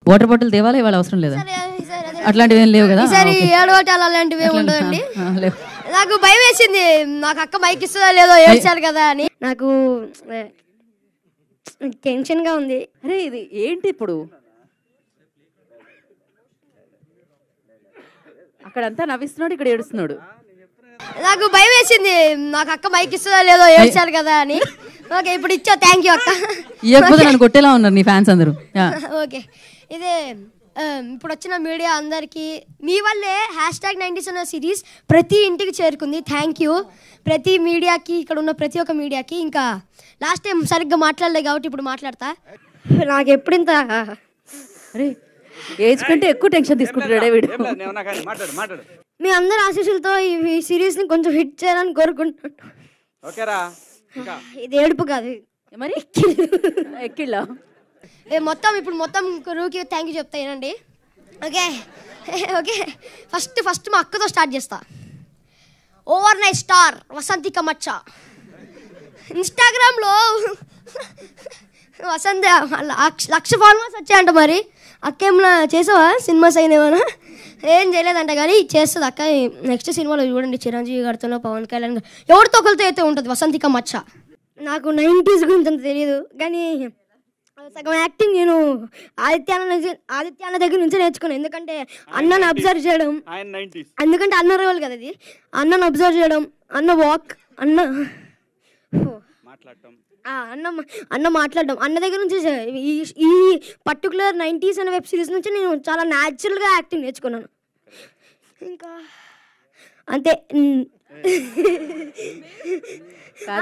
Water bottle తేవాలా ఇవాళ అవసరం లేదా సరే, సరే, అదే. అట్లాంటివి ఏం లేవు కదా ఈసారి ఓకే. ఏడవటాలు అలాంటివి ఏమి అట్లాంటి- ఉండవండి ఆ, ఆ, లేవు నాకు భయం వేసింది నాకు అక్క మైక్ ఇస్తుందో లేదో ఏడ్చారు కదా అని నాకు టెన్షన్ గా ఉంది అరే ఇది ఏంటి ఇప్పుడు అక్కడంతా నవ్విస్తున్నాడు ఇక్కడ ఏడుస్తున్నాడు నాకు భయం వేసింది నాకు అక్క మైక్ ఇస్తుందో లేదో ఏడ్చారు కదా అని ఓకే ఇప్పుడు ఇచ్చావు థ్యాంక్ యూ అక్క ఇవ్వకపోతే నన్ను కొట్టేలా ఉన్నారు నీ ఫ్యాన్స్ అందరూ యా. ఓకే ఇదే ఆ, ఇప్పుడు వచ్చిన మీడియా అందరికీ మీ వల్లే హ్యాష్ ట్యాగ్ నైంటీస్ అన్న సిరీస్ ప్రతి ఇంటికి చేరుకుంది థ్యాంక్ యూ ప్రతి మీడియాకి ఇక్కడ ఉన్న ప్రతి ఒక్క మీడియాకి ఇంకా లాస్ట్ టైం సరిగ్గా మాట్లాడలేదు కాబట్టి ఇప్పుడు మాట్లాడతా నాకు ఎప్పుడు ఇంత అరే ఏజ్ కంటే ఎక్కువ టెన్షన్ తీసుకుంటున్నాడే వీడు ఏమన్నా కానీ మాట్లాడు మాట్లాడు మీ అందరి ఆశీస్సులతో ఈ సిరీస్ని కొంచెం హిట్ చేయాలని కోరుకుంటున్నాను ఓకేరా ఇంకా ఇది ఏడుపు కాదు మరి ఎక్కిళ్ళా ఏ మొత్తం ఇప్పుడు మొత్తం రూకి థ్యాంక్ యూ చెప్తా ఏనండి ఓకే ఓకే ఫస్ట్ ఫస్ట్ మా అక్కతో స్టార్ట్ చేస్తా ఓవర్ నైట్ స్టార్ వసంతి కమచ్చ ఇన్స్టాగ్రామ్లో వసంత లక్ష- లక్ష ఫాలోవర్స్ వచ్చాయంట మరి అక్క ఏమన్నా చేసావా సినిమాస్ అయినేమన్నా ఏం చేయలేదంట కానీ చేస్తుంది అక్క నెక్స్ట్ సినిమాలో చూడండి చిరంజీవి గారితోనో పవన్ కళ్యాణ్ గారు ఎవరితో ఒకరితో అయితే ఉంటుంది వసంతిక మచ్చ నాకు నైంటీస్ గురించి అంత తెలియదు కానీ సగం యాక్టింగ్ నేను ఆదిత్యాన నుంచి- ఆదిత్యాన దగ్గర నుంచి నేర్చుకున్నాను ఎందుకంటే అన్నను అబ్జర్వ్ చేయడం ఆయన నైంటీస్ ఎందుకంటే అన్న రోల్ కదా అది అన్నను అబ్జర్వ్ చేయడం అన్న వాక్ అన్న ఓ. మాట్లాడటం ఆ, అన్న మా- అన్న మాట్లాడడం అన్న దగ్గర నుంచి చే- ఈ ఈ పర్టికులర్ నైంటీస్ అనే వెబ్ సిరీస్ నుంచి నేను చాలా న్యాచురల్గా యాక్టింగ్ నేర్చుకున్నాను ఇంకా అంతే ఉమ్.